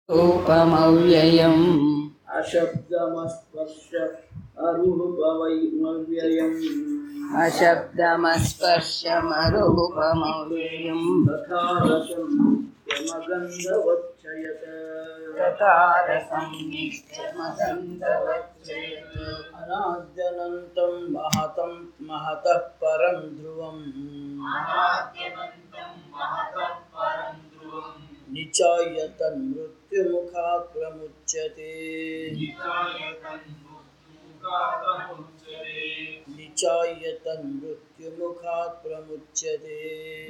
रूपमव्ययम् अशब्दमस्पर्श अरूपवैमव्ययम् अशब्दमस्पर्शमरूपमव्ययम् तथा रसं यमगन्धवच्छयत तकारसंनिष्ठमगन्धवच्चयत् अनाद्यनन्तं महतं महतः परं ध्रुवम् निचाय्य तन्मृत्युमुखात् प्रमुच्यते निचाय्य तन्मृत्युमुखात् प्रमुच्यते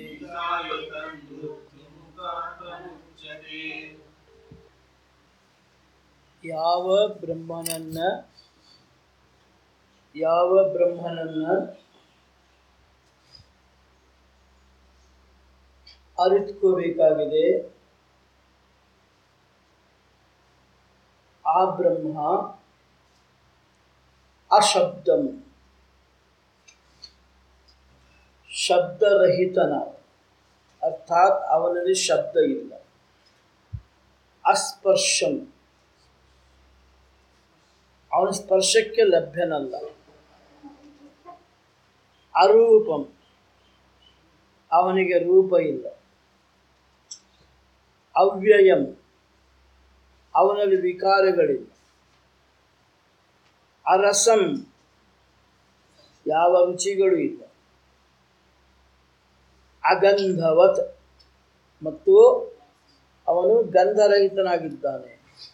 ಯಾವ ಬ್ರಹ್ಮನನ್ನ ಯಾವ ಬ್ರಹ್ಮನನ್ನ ಅರಿತುಕೋಬೇಕಾಗಿದೆ ಆ ಬ್ರಹ್ಮ ಅಶಬ್ದಂ ಶಬ್ದರಹಿತನ ಅರ್ಥಾತ್ ಅವನಲ್ಲಿ ಶಬ್ದ ಇಲ್ಲ ಅಸ್ಪರ್ಶಂ ಅವನ ಸ್ಪರ್ಶಕ್ಕೆ ಲಭ್ಯನಲ್ಲ ಅರೂಪಂ ಅವನಿಗೆ ರೂಪ ಇಲ್ಲ ಅವ್ಯಯಂ ಅವನಲ್ಲಿ ವಿಕಾರಗಳಿಲ್ಲ ಅರಸಂ ಯಾವ ರುಚಿಗಳು ಇಲ್ಲ ಅಗಂಧವತ್ ಮತ್ತು ಅವನು ಗಂಧರಹಿತನಾಗಿದ್ದಾನೆ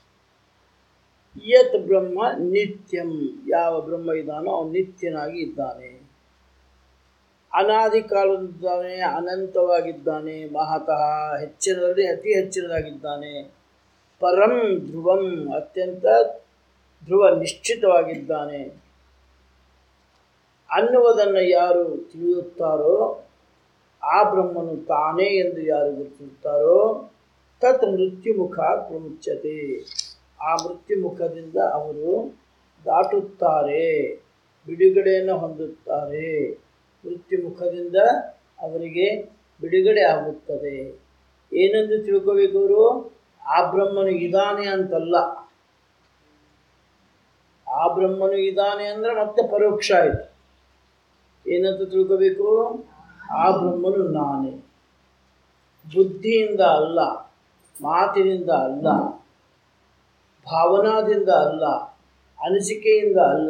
ಯತ್ ಬ್ರಹ್ಮ ನಿತ್ಯಂ ಯಾವ ಬ್ರಹ್ಮ ಇದ್ದಾನೋ ಅವನು ನಿತ್ಯನಾಗಿ ಇದ್ದಾನೆ ಅನಾದಿ ಕಾಲದಿದ್ದಾನೆ ಅನಂತವಾಗಿದ್ದಾನೆ ಮಹತಃ ಹೆಚ್ಚಿನದಲ್ಲಿ ಅತಿ ಹೆಚ್ಚಿನದಾಗಿದ್ದಾನೆ ಪರಂ ಧ್ರುವಂ ಅತ್ಯಂತ ಧ್ರುವ ನಿಶ್ಚಿತವಾಗಿದ್ದಾನೆ ಅನ್ನುವುದನ್ನು ಯಾರು ತಿಳಿಯುತ್ತಾರೋ ಆ ಬ್ರಹ್ಮನು ತಾನೇ ಎಂದು ಯಾರು ಗುರುತಿಸುತ್ತಾರೋ ತತ್ ಮೃತ್ಯುಮುಖ ಪ್ರಮುಚ್ಯತೆ ಆ ಮೃತ್ಯುಮುಖದಿಂದ ಅವರು ದಾಟುತ್ತಾರೆ ಬಿಡುಗಡೆಯನ್ನು ಹೊಂದುತ್ತಾರೆ ಮೃತ್ಯುಮುಖದಿಂದ ಅವರಿಗೆ ಬಿಡುಗಡೆ ಆಗುತ್ತದೆ ಏನೆಂದು ತಿಳ್ಕೋಬೇಕು ಅವರು ಆ ಬ್ರಹ್ಮನು ಇದ್ದಾನೆ ಅಂತಲ್ಲ ಆ ಬ್ರಹ್ಮನು ಇದ್ದಾನೆ ಅಂದರೆ ಮತ್ತೆ ಪರೋಕ್ಷ ಆಯಿತು ಏನಂತ ತಿಳ್ಕೋಬೇಕು ಆ ಬ್ರಹ್ಮನು ನಾನೇ ಬುದ್ಧಿಯಿಂದ ಅಲ್ಲ ಮಾತಿನಿಂದ ಅಲ್ಲ ಭಾವನಾದಿಂದ ಅಲ್ಲ ಅನಿಸಿಕೆಯಿಂದ ಅಲ್ಲ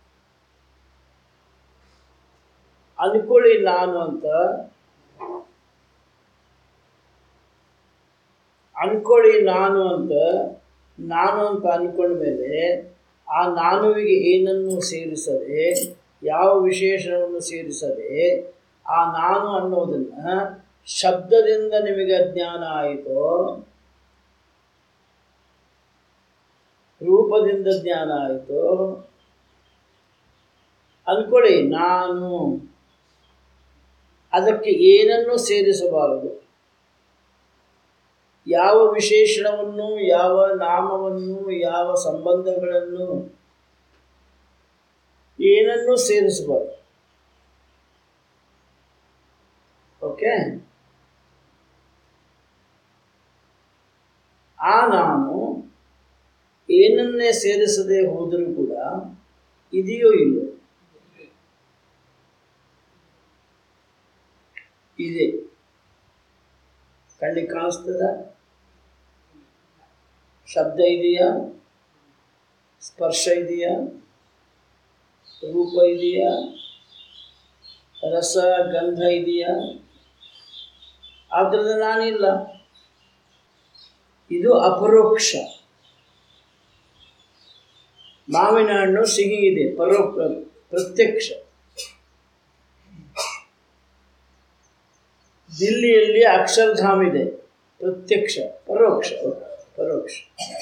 ಅನ್ಕೊಳ್ಳಿ ನಾನು ಅಂತ ಅನ್ಕೊಳ್ಳಿ ನಾನು ಅಂತ ನಾನು ಅಂತ ಅನ್ಕೊಂಡ ಮೇಲೆ ಆ ನಾನುವಿಗೆ ಏನನ್ನು ಸೇರಿಸದೆ ಯಾವ ವಿಶೇಷಣವನ್ನು ಸೇರಿಸದೆ ಆ ನಾನು ಅನ್ನೋದನ್ನು ಶಬ್ದದಿಂದ ನಿಮಗೆ ಜ್ಞಾನ ಆಯಿತೋ ರೂಪದಿಂದ ಜ್ಞಾನ ಆಯಿತು ಅಂದ್ಕೊಳ್ಳಿ ನಾನು ಅದಕ್ಕೆ ಏನನ್ನು ಸೇರಿಸಬಾರದು ಯಾವ ವಿಶೇಷಣವನ್ನು ಯಾವ ನಾಮವನ್ನು ಯಾವ ಸಂಬಂಧಗಳನ್ನು ಏನನ್ನೂ ಸೇರಿಸಬಾರದು ಓಕೆ ಆ ನಾನು ಏನನ್ನೇ ಸೇರಿಸದೆ ಹೋದರೂ ಕೂಡ ಇದೆಯೋ ಇಲ್ಲೋ ಇದೆ ಕಣ್ಣಿಗೆ ಕಾಣಿಸ್ತದ ಶಬ್ದ ಇದೆಯಾ ಸ್ಪರ್ಶ ಇದೆಯಾ ರೂಪ ಇದೆಯಾ ರಸ ಗಂಧ ಇದೆಯಾ ಆದ್ದರಿಂದ ನಾನಿಲ್ಲ ಇದು ಅಪರೋಕ್ಷ ಮಾವಿನ ಹಣ್ಣು ಸಿಹಿ ಇದೆ ಪರೋ ಪ್ರತ್ಯಕ್ಷ ದಿಲ್ಲಿಯಲ್ಲಿ ಅಕ್ಷರಧಾಮ್ ಇದೆ ಪ್ರತ್ಯಕ್ಷ ಪರೋಕ್ಷ ಪರೋಕ್ಷ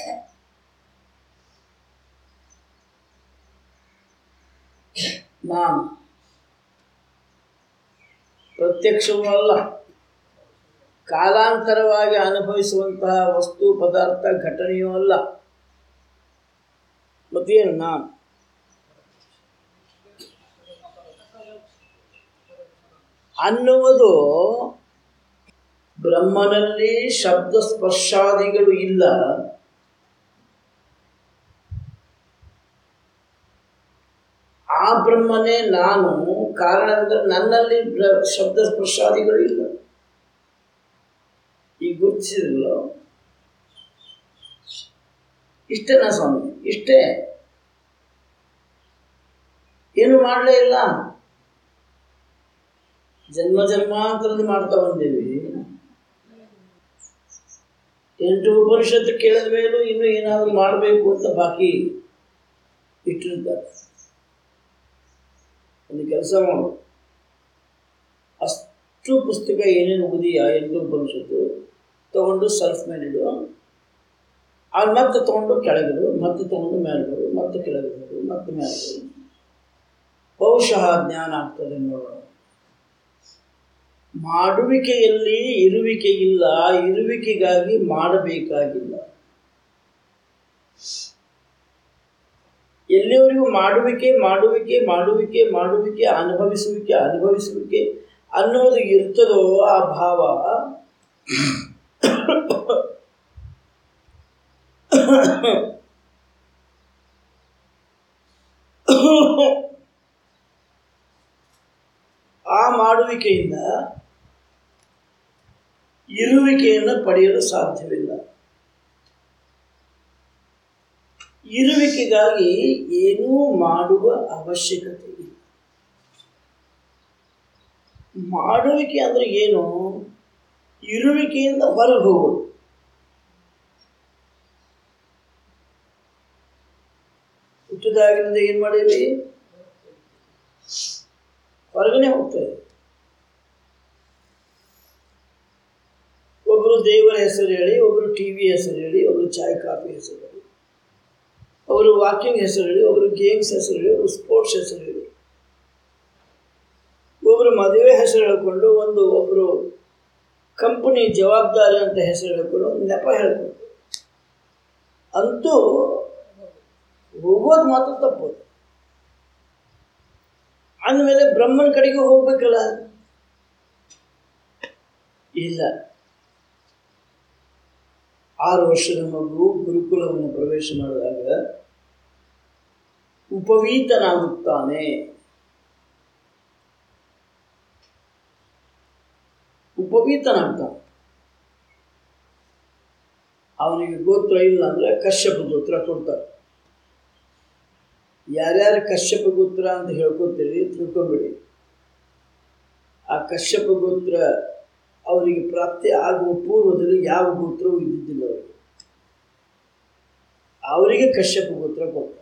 ನಾನು ಪ್ರತ್ಯಕ್ಷವೂ ಅಲ್ಲ ಕಾಲಾಂತರವಾಗಿ ಅನುಭವಿಸುವಂತಹ ವಸ್ತು ಪದಾರ್ಥ ಘಟನೆಯೂ ಅಲ್ಲ ಮತ್ತೇನು ನಾನು ಅನ್ನುವುದು ಬ್ರಹ್ಮನಲ್ಲಿ ಶಬ್ದ ಸ್ಪರ್ಶಾದಿಗಳು ಇಲ್ಲ ಬ್ರಹ್ಮನೇ ನಾನು ಕಾರಣವೆಂದರೆ ನನ್ನಲ್ಲಿ ಬ್ರ- ಶಬ್ದ ಸ್ಪರ್ಶಾದಿಗಳು ಇಲ್ಲ ಈಗ ಗುರುತಿಸಿರಲ್ಲ ಇಷ್ಟೇನಾ ಸ್ವಾಮಿ ಇಷ್ಟೇ ಏನು ಮಾಡಲೇ ಇಲ್ಲ ಜನ್ಮ ಜನ್ಮಾಂತರದಲ್ಲಿ ಮಾಡ್ತಾ ಬಂದೇವಿ ಎಂಟು ಉಪನಿಷತ್ತು ಕೇಳಿದ ಮೇಲೂ ಇನ್ನೂ ಏನಾದರೂ ಮಾಡಬೇಕು ಅಂತ ಬಾಕಿ ಇಟ್ಟಿರ್ತಾರೆ ಒಂದು ಕೆಲಸ ಮಾಡು ಅಷ್ಟು ಪುಸ್ತಕ ಏನೇನು ಓದಿಯಾ ಎಂಟು ಉಪನಿಷತ್ತು ತಗೊಂಡು ಸೆಲ್ಫ್ ಮೇಲಿಡು ಅದು ಮತ್ತೆ ತಗೊಂಡು ಕೆಳಗಿಡು ಮತ್ತೆ ತಗೊಂಡು ಮೇಲ್ಬಿಡು ಮತ್ತೆ ಕೆಳಗಿಡು ಮತ್ತೆ ಮೇಲ್ಬಿಡು ಬಹುಶಃ ಜ್ಞಾನ ಆಗ್ತದೆ ನೋಡೋಣ ಮಾಡುವಿಕೆಯಲ್ಲಿ ಇರುವಿಕೆ ಇಲ್ಲ ಇರುವಿಕೆಗಾಗಿ ಮಾಡಬೇಕಾಗಿಲ್ಲ ಎಲ್ಲಿವರೆಗೂ ಮಾಡುವಿಕೆ ಮಾಡುವಿಕೆ ಮಾಡುವಿಕೆ ಮಾಡುವಿಕೆ ಅನುಭವಿಸುವಿಕೆ ಅನುಭವಿಸುವಿಕೆ ಅನ್ನೋದು ಇರ್ತದೋ ಆ ಭಾವ ಆ ಮಾಡುವಿಕೆಯಿಂದ ಇರುವಿಕೆಯನ್ನು ಪಡೆಯಲು ಸಾಧ್ಯವಿಲ್ಲ ಇರುವಿಕೆಗಾಗಿ ಏನೂ ಮಾಡುವ ಅವಶ್ಯಕತೆ ಇಲ್ಲ ಮಾಡುವಿಕೆ ಅಂದರೆ ಏನು ಇರುವಿಕೆಯಿಂದ ಹೊರಗೆ ಹೋಗೋದು ಹುಟ್ಟಿದಾಗಿನಿಂದ ಏನು ಮಾಡೀವಿ ಹೊರಗನೆ ಹೋಗ್ತೇವೆ ಒಬ್ಬರು ದೇವರ ಹೆಸರು ಹೇಳಿ ಒಬ್ಬರು ಟಿ ವಿ ಹೆಸರು ಹೇಳಿ ಒಬ್ಬರು ಚಾಯ್ ಕಾಫಿ ಹೆಸರು ಹೇಳಿ ಒಬ್ಬರು ವಾಕಿಂಗ್ ಹೆಸರು ಹೇಳಿ ಒಬ್ಬರು ಗೇಮ್ಸ್ ಹೆಸರು ಹೇಳಿ ಒಬ್ಬರು ಸ್ಪೋರ್ಟ್ಸ್ ಹೆಸರು ಹೇಳಿ ಒಬ್ಬರು ಮದುವೆ ಹೆಸರು ಹೇಳ್ಕೊಂಡು ಒಂದು ಒಬ್ಬರು ಕಂಪನಿ ಜವಾಬ್ದಾರಿ ಅಂತ ಹೆಸರು ಹೇಳ್ಕೊಂಡು ಒಂದು ನೆಪ ಹೇಳ್ಕೊಂಡು ಅಂತೂ ಹೋಗೋದು ಮಾತ್ರ ತಪ್ಪೋದು ಅಂದಮೇಲೆ ಬ್ರಹ್ಮನ ಕಡೆಗೆ ಹೋಗ್ಬೇಕಲ್ಲ ಇಲ್ಲ ಆರು ವರ್ಷದ ಮಗು ಗುರುಕುಲವನ್ನು ಪ್ರವೇಶ ಮಾಡಿದಾಗ ಉಪವೀತನಾಗುತ್ತಾನೆ ಉಪವೀತನಾಗ್ತಾನೆ ಅವನಿಗೆ ಗೋತ್ರ ಇಲ್ಲ ಅಂದರೆ ಕಶ್ಯಪ ಗೋತ್ರ ಕೊಡ್ತಾರೆ ಯಾರ್ಯಾರು ಕಶ್ಯಪ ಗೋತ್ರ ಅಂತ ಹೇಳ್ಕೊತೀರಿ ತಿಳ್ಕೊಂಬಿಡಿ ಆ ಕಶ್ಯಪ ಗೋತ್ರ ಅವರಿಗೆ ಪ್ರಾಪ್ತಿ ಆಗುವ ಪೂರ್ವದಲ್ಲಿ ಯಾವ ಗೋತ್ರವೂ ಇದ್ದಿದ್ದಿಲ್ಲ ಅವರಿಗೆ ಅವರಿಗೆ ಕಶ್ಯಪ ಗೋತ್ರ ಕೊಡ್ತಾರೆ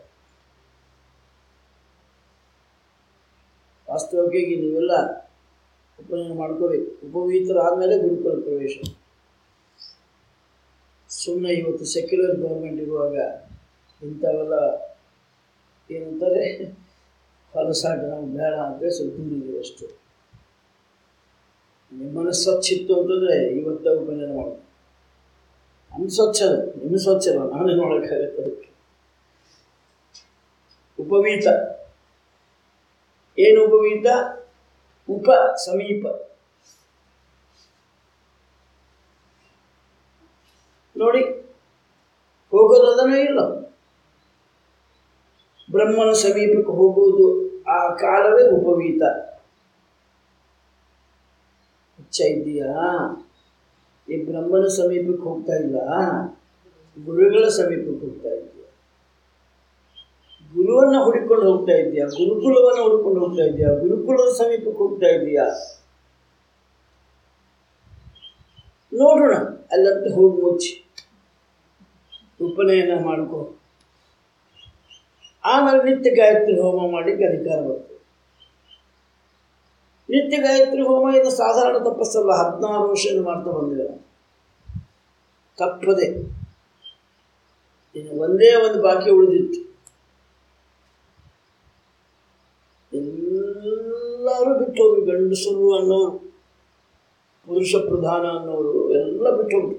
ವಾಸ್ತವವಾಗಿ ನೀವೆಲ್ಲ ಉಪನಯನ ಮಾಡ್ಕೋಬೇಕು ಉಪವೀತರಾದಮೇಲೆ ಗುರುಕುಲ ಪ್ರವೇಶ ಸುಮ್ಮನೆ ಇವತ್ತು ಸೆಕ್ಯುಲರ್ ಗೌರ್ಮೆಂಟ್ ಇರುವಾಗ ಇಂಥವೆಲ್ಲ ಏನಂತಾರೆ ಹೊಲಸಾಟ ನಮ್ಗೆ ಬೇಡ ಅಂದರೆ ಸ್ವಲ್ಪ ದೂರಿದ್ದೀವಿ ಅಷ್ಟು ನಿಮ್ಮನ್ನು ಸ್ವಚ್ಛ ಇತ್ತು ಅಂತಂದರೆ ಇವತ್ತ ಉಪನಯನ ಮಾಡೋದು ನಮ್ಮ ಸ್ವಚ್ಛ ಅದು ನಿಮ್ಮ ಸ್ವಚ್ಛ ಅಲ್ಲ ನಾನೇನು ಮಾಡೋಕ್ಕಾಗತ್ತೆ ಅದಕ್ಕೆ ಉಪವೀತ ಏನು ಉಪವೀತ ಉಪ ಸಮೀಪ ನೋಡಿ ಹೋಗೋದದನೇ ಇಲ್ಲ ಬ್ರಹ್ಮನ ಸಮೀಪಕ್ಕೆ ಹೋಗುವುದು ಆ ಕಾಲವೇ ಉಪವೀತ ಇಚ್ಛೆ ಇದೆಯಾ ಈ ಬ್ರಹ್ಮನ ಸಮೀಪಕ್ಕೆ ಹೋಗ್ತಾ ಇಲ್ಲ ಗುರುಗಳ ಸಮೀಪಕ್ಕೆ ಹೋಗ್ತಾ ಇದೆಯಾ ಗುರುವನ್ನ ಹುಡುಕೊಂಡು ಹೋಗ್ತಾ ಇದೆಯಾ ಗುರುಕುಲವನ್ನು ಹುಡುಕೊಂಡು ಹೋಗ್ತಾ ಇದೆಯಾ ಗುರುಕುಲದ ಸಮೀಪಕ್ಕೆ ಹೋಗ್ತಾ ಇದೆಯಾ ನೋಡೋಣ ಅಲ್ಲಂತ ಹೋಗಿ ಮುಚ್ಚಿ ಉಪನಯನ ಮಾಡ್ಕೋ ಆಮೇಲೆ ನಿತ್ಯ ಗಾಯತ್ರಿ ಹೋಮ ಮಾಡಲಿಕ್ಕೆ ಅಧಿಕಾರ ಬರ್ತದೆ ನಿತ್ಯ ಗಾಯತ್ರಿ ಹೋಮ ಇದು ಸಾಧಾರಣ ತಪಸ್ಸಲ್ಲ ಹದಿನಾರು ವರ್ಷದಿಂದ ಮಾಡ್ತಾ ಬಂದಿದೆ ತಪ್ಪದೆ ಇನ್ನು ಒಂದೇ ಒಂದು ಬಾಕಿ ಉಳಿದಿತ್ತು ಎಲ್ಲರೂ ಬಿಟ್ಟು ಹೋದ್ರು ಗಂಡಸರು ಅನ್ನೋರು ಪುರುಷ ಪ್ರಧಾನ ಅನ್ನೋರು ಎಲ್ಲ ಬಿಟ್ಟು ಹೋದ್ರು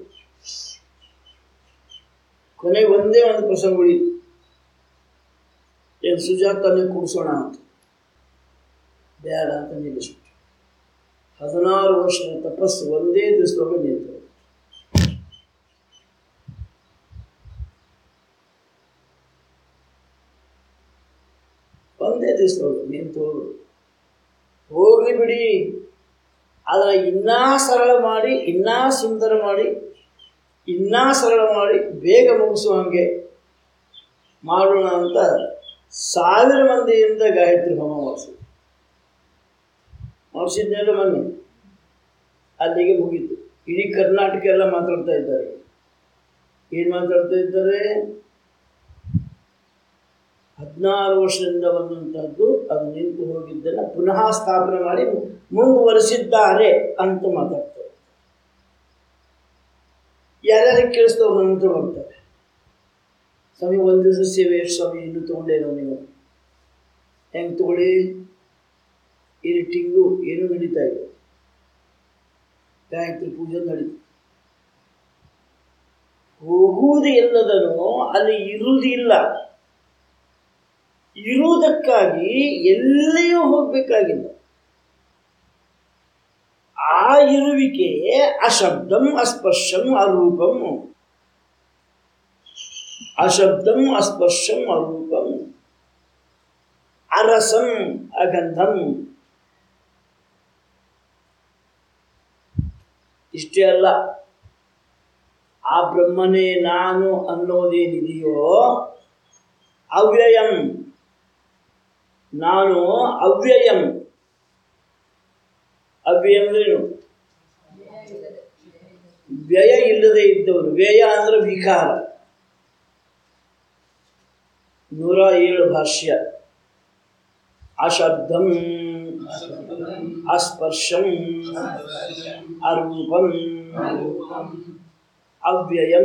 ಕೊನೆಗೆ ಒಂದೇ ಒಂದು ಪ್ರಸಂಗ ಉಳಿತು ಏನು ಸುಜಾತನೇ ಕೂಡಿಸೋಣ ಅಂತ ಬೇಡ ಅಂತ ನಿಲ್ಲಿಸ್ಬಿಟ್ಟು ಹದಿನಾರು ವರ್ಷದ ತಪಸ್ಸು ಒಂದೇ ದಿವಸದೊಳಗೆ ನಿಂತು ಒಂದೇ ದಿವಸದೊಳಗೆ ನಿಂತು ಹೋಗಲಿ ಬಿಡಿ ಆದರೆ ಇನ್ನೂ ಸರಳ ಮಾಡಿ ಇನ್ನೂ ಸುಂದರ ಮಾಡಿ ಇನ್ನೂ ಸರಳ ಮಾಡಿ ಬೇಗ ಮುಗಿಸುವ ಹಾಗೆ ಮಾಡೋಣ ಅಂತ ಸಾವಿರ ಮಂದಿಯಿಂದ ಗಾಯತ್ರಿ ಹೋಮ ಮಾಡಿಸಿದ್ರು ಮಾಡಿಸಿದ್ನೆಲ್ಲ ಮೊನ್ನೆ ಅಲ್ಲಿಗೆ ಮುಗೀತು ಇಡೀ ಕರ್ನಾಟಕ ಎಲ್ಲ ಮಾತಾಡ್ತಾ ಇದ್ದಾರೆ ಏನು ಮಾತಾಡ್ತಾ ಇದ್ದಾರೆ ಹದಿನಾರು ವರ್ಷದಿಂದ ಬಂದಂಥದ್ದು ಅದು ನಿಂತು ಹೋಗಿದ್ದನ್ನು ಪುನಃ ಸ್ಥಾಪನೆ ಮಾಡಿ ಮುಂದುವರಿಸಿದ್ದಾರೆ ಅಂತ ಮಾತಾಡ್ತಾರೆ ಯಾರ್ಯಾರಿಗೆ ಕೇಳಿಸ್ತವ್ರು ನನ್ನ ಹತ್ರ ಬರ್ತಾರೆ ಸ್ವಾಮಿ ಒಂದು ದಿವಸ ಸೇವೆ ಎಷ್ಟು ಸ್ವಾಮಿ ಇನ್ನೂ ತೊಗೊಂಡೇನೋ ನೀವು ಹೆಂಗೆ ತಗೊಳ್ಳಿ ಇರಿಟಿಂಗು ಏನೂ ನಡೀತಾ ಇದೆ ಗಾಯತ್ರಿ ಪೂಜೆ ನಡೀತು ಹೋಗುವುದು ಎಲ್ಲದನ್ನು ಅಲ್ಲಿ ಇರುವುದಿಲ್ಲ ಇರುವುದಕ್ಕಾಗಿ ಎಲ್ಲಿಯೂ ಹೋಗಬೇಕಾಗಿಲ್ಲ ಆ ಇರುವಿಕೆ ಅಶಬ್ದಂ ಅಸ್ಪರ್ಶಂ ಅರೂಪಂ ಅಶಬ್ದಂ ಅಸ್ಪರ್ಶಂ ಅರೂಪಂ ಅರಸಂ ಅಗಂಧಂ ಇಷ್ಟೇ ಅಲ್ಲ ಆ ಬ್ರಹ್ಮನೇ ನಾನು ಅನ್ನೋದೇನಿದೆಯೋ ಅವ್ಯಯಂ ನಾನು ಅವ್ಯಯಂ ಅವ್ಯಯ ಅಂದ್ರೇನು ವ್ಯಯ ಇಲ್ಲದೆ ಇದ್ದವನು ವ್ಯಯ ಅಂದ್ರೆ ವಿಕಾರ ನೂರ ಏಳು ಭಾಷ್ಯ ಅಶಬ್ದಂ ಅಸ್ಪರ್ಶಂ ಅರೂಪಂ ಅವ್ಯಯಂ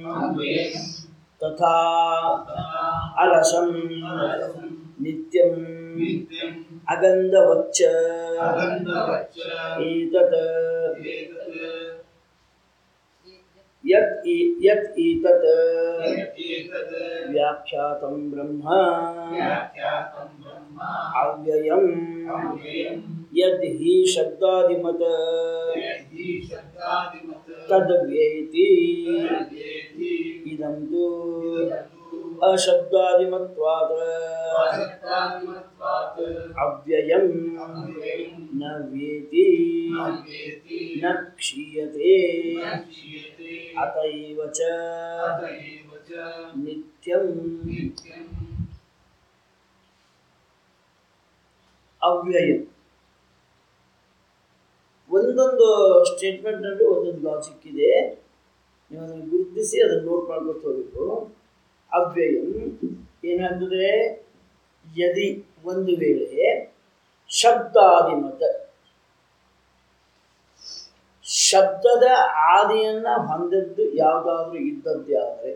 ತಥಾ ಅರಸಂ ನಿತ್ಯಂ ಅಗಂಧವಚ್ಚ ಏತತ್ ಯತ್ ಈ- ಯತ್ ಈತತ್ ವ್ಯಾಖ್ಯಾತಂ ಬ್ರಹ್ಮ ಅವ್ಯಯಂ ಯದ್ ಹಿ ಶಬ್ದಾದಿಮತ ತದ್ವ್ಯೇತಿ ಇದಂ ತು ಅಶಬ್ದಾದಿಮತ್ವಾತ್ ಅವ್ಯಯಂ ನ ವೇತಿ ನ ಕ್ಷೀಯತೆ ಅತೈವ ಚ ನಿತ್ಯಂ ಅವ್ಯಯಂ ಒಂದೊಂದು ಸ್ಟೇಟ್ಮೆಂಟ್ನಲ್ಲೂ ಒಂದೊಂದು ಲಾಜಿಕ್ ಇದೆ ನೀವು ಅದನ್ನು ಗುರುತಿಸಿ ಅದನ್ನು ನೋಟ್ ಮಾಡ್ಕೊತ ಹೋಗಬೇಕು ಅವ್ಯಯಂ ಏನಾಗ್ತದೆ ಯದಿ ಒಂದು ವೇಳೆ ಶಬ್ದಾದಿಮತ ಶಬ್ದದ ಆದಿಯನ್ನ ಹೊಂದದ್ದು ಯಾವುದಾದ್ರೂ ಇದ್ದದ್ದೇ ಆದರೆ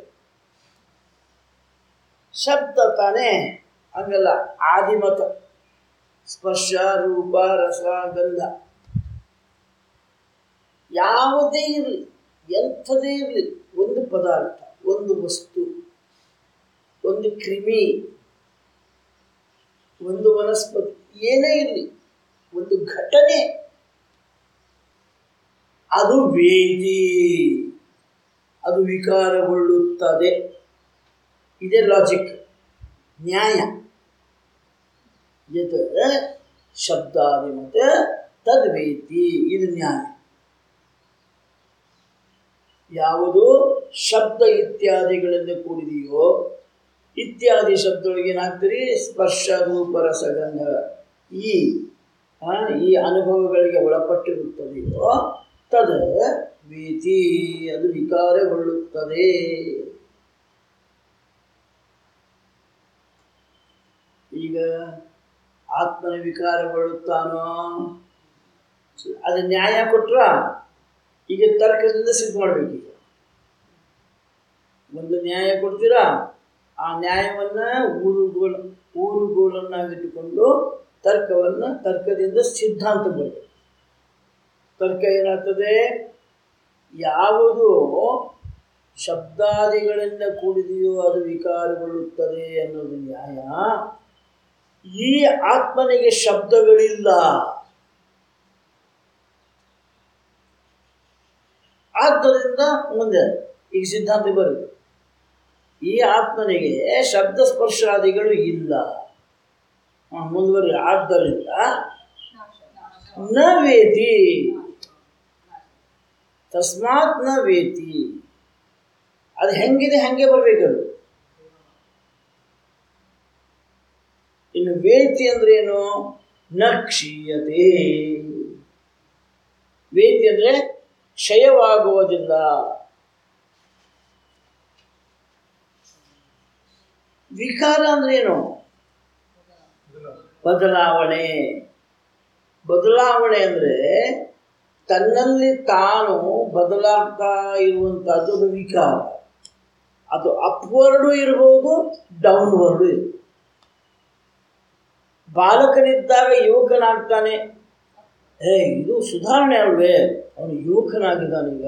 ಶಬ್ದ ತಾನೇ ಹಂಗಲ್ಲ ಆದಿಮತ ಸ್ಪರ್ಶ ರೂಪ ರಸ ಗಂಧ ಯಾವುದೇ ಇರಲಿ ಎಂಥದೇ ಇರಲಿ ಒಂದು ಪದಾರ್ಥ ಒಂದು ವಸ್ತು ಒಂದು ಕ್ರಿಮಿ ಒಂದು ವನಸ್ಪತಿ ಏನೇ ಇರಲಿ ಒಂದು ಘಟನೆ ಅದು ವೇದಿ ಅದು ವಿಕಾರಗೊಳ್ಳುತ್ತದೆ ಇದೇ ಲಾಜಿಕ್ ನ್ಯಾಯ ಯತ್ ಶಬ್ದಾದಿಮತ ತದ್ವೇತಿ ಇದು ನ್ಯಾಯ ಯಾವುದು ಶಬ್ದ ಇತ್ಯಾದಿಗಳಿಂದ ಕೂಡಿದೆಯೋ ಇತ್ಯಾದಿ ಶಬ್ದದೊಳಗೆ ಏನಾಗ್ತೀರಿ ಸ್ಪರ್ಶ ರೂಪ ರಸಗಂಧ ಈ ಆ, ಈ ಅನುಭವಗಳಿಗೆ ಒಳಪಟ್ಟಿರುತ್ತದೆಯೋ ತದ ವೀತಿ ಅದು ವಿಕಾರಗೊಳ್ಳುತ್ತದೆ ಈಗ ಆತ್ಮನ ವಿಕಾರಗೊಳ್ಳುತ್ತಾನೋ ಅದು ನ್ಯಾಯ ಕೊಟ್ರ ಈಗ ತರ್ಕದಿಂದ ಸಿದ್ಧ ಮಾಡ್ಬೇಕು ಈಗ ಒಂದು ನ್ಯಾಯ ಕೊಡ್ತೀರಾ ಆ ನ್ಯಾಯವನ್ನ ಊರುಗೋಲ ಊರುಗೋಲನ್ನಾಗಿಟ್ಟುಕೊಂಡು ತರ್ಕವನ್ನು ತರ್ಕದಿಂದ ಸಿದ್ಧಾಂತ ಬರಬೇಕು ತರ್ಕ ಏನಾಗ್ತದೆ ಯಾವುದು ಶಬ್ದಾದಿಗಳಿಂದ ಕೂಡಿದೆಯೋ ಅದು ವಿಕಾರಗೊಳ್ಳುತ್ತದೆ ಅನ್ನೋದು ನ್ಯಾಯ ಈ ಆತ್ಮನಿಗೆ ಶಬ್ದಗಳಿಲ್ಲ ಆದ್ದರಿಂದ ಮುಂದೆ ಈಗ ಸಿದ್ಧಾಂತ ಬರುತ್ತೆ ಈ ಆತ್ಮನಿಗೆ ಶಬ್ದ ಸ್ಪರ್ಶಾದಿಗಳು ಇಲ್ಲ ಆ, ಮುಂದುವರಿ ಆದ್ದರಿಂದ ನ ವೇತಿ ತಸ್ಮಾತ್ ನ ವೇತಿ ಅದು ಹೆಂಗಿದೆ ಹಂಗೆ ಬರ್ಬೇಕದು ಇನ್ನು ವೇತಿ ಅಂದ್ರೆ ಏನು ನ ಕ್ಷೀಯತೆ ವೇತಿ ಅಂದ್ರೆ ಕ್ಷಯವಾಗುವುದಿಲ್ಲ ವಿಕಾರ ಅಂದ್ರೆ ಏನು ಬದಲಾವಣೆ ಬದಲಾವಣೆ ಅಂದರೆ ತನ್ನಲ್ಲಿ ತಾನು ಬದಲಾಗ್ತಾ ಇರುವಂಥದ್ದು ಅದು ವಿಕಾರ ಅದು ಅಪ್ವರ್ಡು ಇರ್ಬೋದು ಡೌನ್ವರ್ಡು ಇರ್ಬೋದು ಬಾಲಕನಿದ್ದಾಗ ಯುವಕನಾಗ್ತಾನೆ ಏ ಇದು ಸುಧಾರಣೆ ಅಲ್ವೇ ಅವನು ಯುವಕನಾಗಿದ್ದಾನೀಗ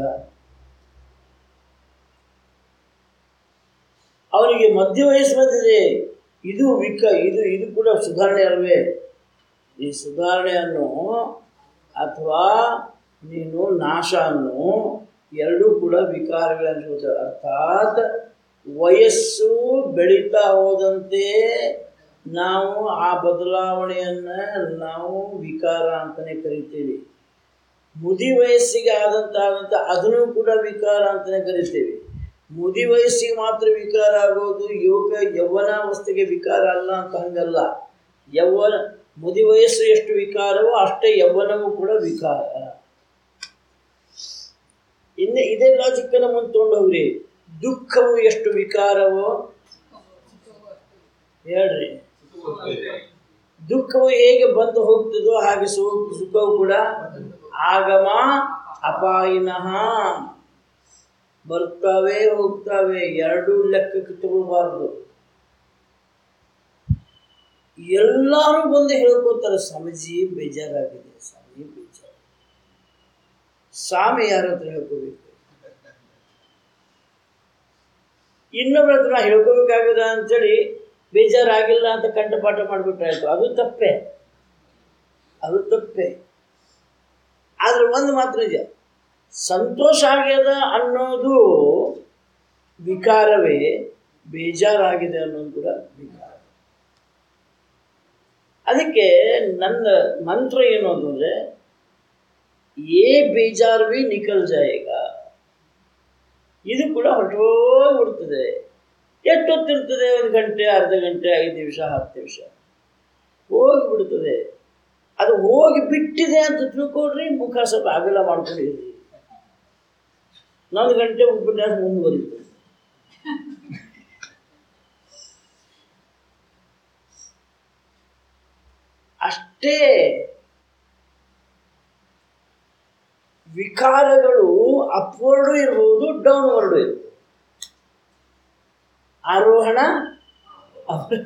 ಅವನಿಗೆ ಮಧ್ಯ ವಯಸ್ಸು ಬಂದಿದೆ ಇದು ವಿಕ ಇದು ಇದು ಕೂಡ ಸುಧಾರಣೆ ಅಲ್ವೇ ಈ ಸುಧಾರಣೆಯನ್ನು ಅಥವಾ ನೀನು ನಾಶ ಅನ್ನು ಎರಡೂ ಕೂಡ ವಿಕಾರಗಳನ್ನಿಸುತ್ತೆ ಅರ್ಥಾತ್ ವಯಸ್ಸು ಬೆಳೀತಾ ಹೋದಂತೆ ನಾವು ಆ ಬದಲಾವಣೆಯನ್ನು ನಾವು ವಿಕಾರ ಅಂತಲೇ ಕರಿತೀವಿ ಮುದಿ ವಯಸ್ಸಿಗೆ ಆದಂತ ಆದಂತ ಅದನ್ನು ಕೂಡ ವಿಕಾರ ಅಂತಲೇ ಕರಿತೀವಿ ಮುದಿ ವಯಸ್ಸಿಗೆ ಮಾತ್ರ ವಿಕಾರ ಆಗೋದು ಯುವಕ ಯೌವನಾವಸ್ಥೆಗೆ ವಿಕಾರ ಅಲ್ಲ ಅಂತ ಹಂಗಲ್ಲ ಯೌವನ ಮುದಿ ವಯಸ್ಸು ಎಷ್ಟು ವಿಕಾರವೋ ಅಷ್ಟೇ ಯೌವನವೂ ಕೂಡ ವಿಕಾರ ಇನ್ನು ಇದೇ ಲಾಜಿಕ್ಕನ್ನು ಮುಂದೆ ತೊಗೊಂಡು ಹೋಗ್ರಿ ದುಃಖವು ಎಷ್ಟು ವಿಕಾರವೋ ಹೇಳ್ರಿ ದುಃಖವು ಹೇಗೆ ಬಂದು ಹೋಗ್ತದೋ ಹಾಗೆ ಸು ಸುಖವು ಕೂಡ ಆಗಮ ಅಪಾಯಿನಃ ಬರ್ತಾವೆ ಹೋಗ್ತಾವೆ ಎರಡೂ ಲೆಕ್ಕಕ್ಕೆ ತಗೋಬಾರ್ದು ಎಲ್ಲರೂ ಬಂದು ಹೇಳ್ಕೊತಾರೆ ಸ್ವಾಮೀಜಿ ಬೇಜಾರಾಗಿದೆ ಸ್ವಾಮಿ ಬೇಜಾರು ಸ್ವಾಮಿ ಯಾರ ಹತ್ರ ಹೇಳ್ಕೋಬೇಕು ಇನ್ನೊಬ್ಬರ ಹತ್ರ ಹೇಳ್ಕೋಬೇಕಾಗದ ಅಂತೇಳಿ ಬೇಜಾರಾಗಿಲ್ಲ ಅಂತ ಕಂಠಪಾಠ ಮಾಡಿಬಿಟ್ರಾಯ್ತು ಅದು ತಪ್ಪೆ ಅದು ತಪ್ಪೆ ಆದ್ರೆ ಒಂದು ಮಾತ್ರ ನಿಜ ಸಂತೋಷ ಆಗ್ಯದ ಅನ್ನೋದು ವಿಕಾರವೇ ಬೇಜಾರಾಗಿದೆ ಅನ್ನೋದು ಕೂಡ ವಿಕಾರ ಅದಕ್ಕೆ ನನ್ನ ಮಂತ್ರ ಏನು ಅಂತಂದ್ರೆ ಏ ಬೇಜಾರ್ ಭಿ ನಿಕಲ್ ಜಾಯೇಗ ಇದು ಕೂಡ ಹೊರಟೋಗ್ಬಿಡ್ತದೆ ಎಷ್ಟೊತ್ತಿರ್ತದೆ ಒಂದು ಗಂಟೆ ಅರ್ಧ ಗಂಟೆ ಐದು ನಿಮಿಷ ಹತ್ತು ನಿಮಿಷ ಹೋಗಿಬಿಡ್ತದೆ ಅದು ಹೋಗಿ ಬಿಟ್ಟಿದೆ ಅಂತ ತಿಳ್ಕೊಡ್ರಿ ಮುಖ ಸ್ವಲ್ಪ ಅಗಲ ಮಾಡ್ಕೊಂಡಿರಿ ಒಂದು ಗಂಟೆ ಉಪನ್ಯಾಸ ಮುಂದುವರಿತು ಅಷ್ಟೇ ವಿಕಾರಗಳು ಅಪ್ವರ್ಡು ಇರ್ಬೋದು ಡೌನ್ವರ್ಡು ಇರ್ಬೋದು ಆರೋಹಣ ಅವರೋಹಣ.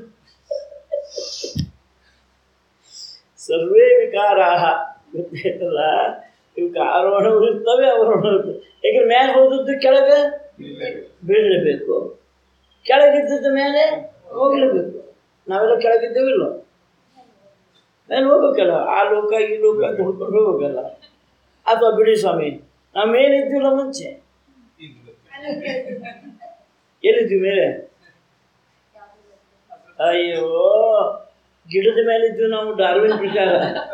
ಸರ್ವೇ ವಿಕಾರಾ ಗೊತ್ತಾಯ್ತಲ್ಲ ಇವಕ್ಕೆ ಆರೋಹಣವು ಇರ್ತವೆ ಅವರೋಹಣ ಇರ್ತವೆ ಯಾಕಂದ್ರೆ ಮೇಲೆ ಹೋದದ್ದು ಕೆಳಗೆ ಬೀಳಲೇಬೇಕು ಕೆಳಗಿದ್ದದ್ದು ಮೇಲೆ ಹೋಗಲೇಬೇಕು ನಾವೆಲ್ಲ ಕೆಳಗಿದ್ದೇವಿಲ್ಲ ಮೇಲೆ ಹೋಗ್ಬೇಕಲ್ಲ ಆ ಲೋಕ ಈ ಲೋಕ ಅಂತ ಹುಡ್ಕೊಂಡು ಹೋಗ್ಬೇಕಲ್ಲ ಅಥವಾ ಬಿಡಿ ಸ್ವಾಮಿ ನಾವು ಮೇಲಿದ್ದೀವಲ್ಲ ಮುಂಚೆ ಎಲ್ಲಿದ್ವಿ ಮೇಲೆ ಅಯ್ಯೋ ಗಿಡದ ಮೇಲಿದ್ವಿ ನಾವು ಡಾರ್ವಿನ್ ಪ್ರಕಾರ